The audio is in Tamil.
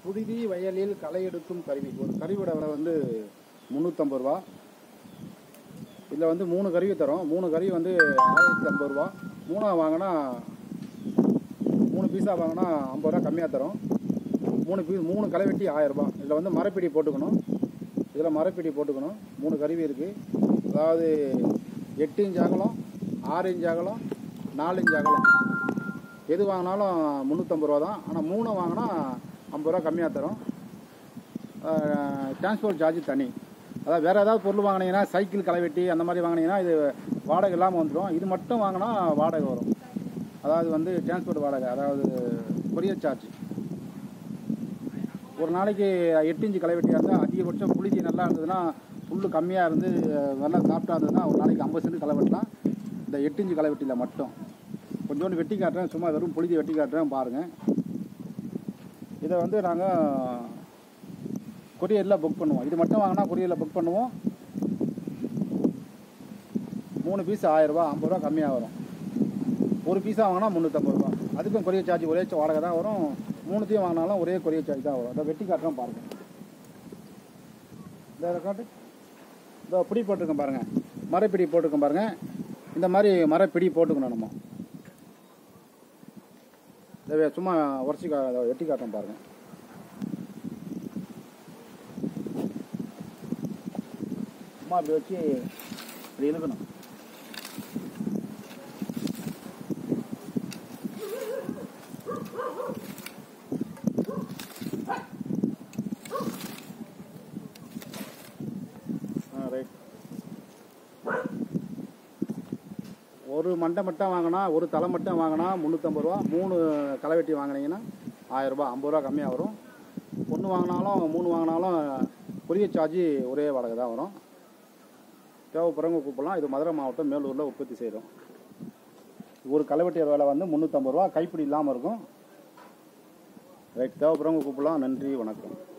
புழுதி வயலில் களை எடுக்கும் கருவி ஒரு கருவியோட விலை வந்து முந்நூற்றம்பது ரூபா இதில் வந்து மூணு கருவி தரோம் மூணு கருவி வந்து ஆயிரத்தி ஐம்பது ரூபா மூணா வாங்கினா மூணு பீஸா வாங்கினா ஐம்பது ரூபா கம்மியாக தரோம் மூணு பீஸ் மூணு களை வெட்டி ஆயிரம் ரூபாய் இதில் வந்து மரப்பிடி போட்டுக்கணும் இதில் மரப்பிடி போட்டுக்கணும் மூணு கருவி இருக்குது அதாவது எட்டு இன்ச் அகலம் ஆறு இன்ச் அகலம் நாலு இன்ச் அகலம் எது வாங்கினாலும் முந்நூற்றம்பது ரூபா தான் ஆனால் மூணு வாங்கினா ஐம்பது ரூபா கம்மியாக தரும் டிரான்ஸ்போர்ட் சார்ஜ் தனி அதாவது வேறு ஏதாவது பொருள் வாங்கினீங்கன்னா சைக்கிள் களைவெட்டி அந்த மாதிரி வாங்கினீங்கன்னா இது வாடகை இல்லாமல் வந்துடும் இது மட்டும் வாங்கினா வாடகை வரும் அதாவது வந்து டிரான்ஸ்போர்ட் வாடகை அதாவது கொரியர் சார்ஜ் ஒரு நாளைக்கு எட்டு இன்ச்சு களைவெட்டியாக இருந்தால் அதிகபட்சம் புழுதி நல்லா இருந்ததுன்னா புல் கம்மியாக இருந்து நல்லா சாப்பிட்டா இருந்ததுன்னா ஒரு நாளைக்கு ஐம்பது சென்ட் களை வெட்டலாம் இந்த எட்டு இன்ச்சு களை வெட்டியில் மட்டும் கொஞ்சோண்டு வெட்டி காட்டுறேன் சும்மா வெறும் புழுதி வெட்டி காட்டுறேன் பாருங்கள் இதை வந்து நாங்கள் கொரியரில் புக் பண்ணுவோம் இது மட்டும் வாங்கினா கொரியரில் புக் பண்ணுவோம் மூணு பீஸ் ஆயிரரூபா ஐம்பது ரூபா கம்மியாக வரும் ஒரு பீஸாக வாங்கினா முந்நூற்றம்பது ரூபா அதுக்கும் கொரியர் சார்ஜ் ஒரே வாடகை தான் வரும் மூணுத்தையும் வாங்கினாலும் ஒரே கொரியர் சார்ஜ் தான் வரும் அதை வெட்டி காட்டுறோம் பாருங்கள் இந்த இதை காட்டு இதோ பிடி போட்டிருக்கேன் பாருங்கள் மரப்பிடி போட்டிருக்கேன் பாருங்கள் இந்த மாதிரி மரப்பிடி போட்டுக்கணும் நம்ம இதை சும்மா உடச்சி கா இதை வெட்டி காட்டுறோம் பாருங்கள் சும்மா அப்படி வச்சு இப்படி இழுக்கணும் ஆ ரைட் ஒரு மண்டை மட்டும் வாங்கினா ஒரு தலை மட்டும் வாங்கினா முந்நூற்றம்பது ரூபா மூணு களை வெட்டி வாங்கினீங்கன்னா ஆயிரரூபா ஐம்பது ரூபா கம்மியாக வரும் ஒன்று வாங்கினாலும் மூணு வாங்கினாலும் கொரியர் சார்ஜ் ஒரே வாடகை தான் வரும் தேவைப்படுறவங்க கூப்பிடலாம் இது மதுரை மாவட்டம் மேலூரில் உற்பத்தி செய்கிறோம் ஒரு களைவெட்டியர் வேலை வந்து முந்நூற்றம்பது ரூபா கைப்பிடி இல்லாமல் இருக்கும் ரைட் தேவைப்படுறவங்க கூப்பிடலாம் நன்றி வணக்கம்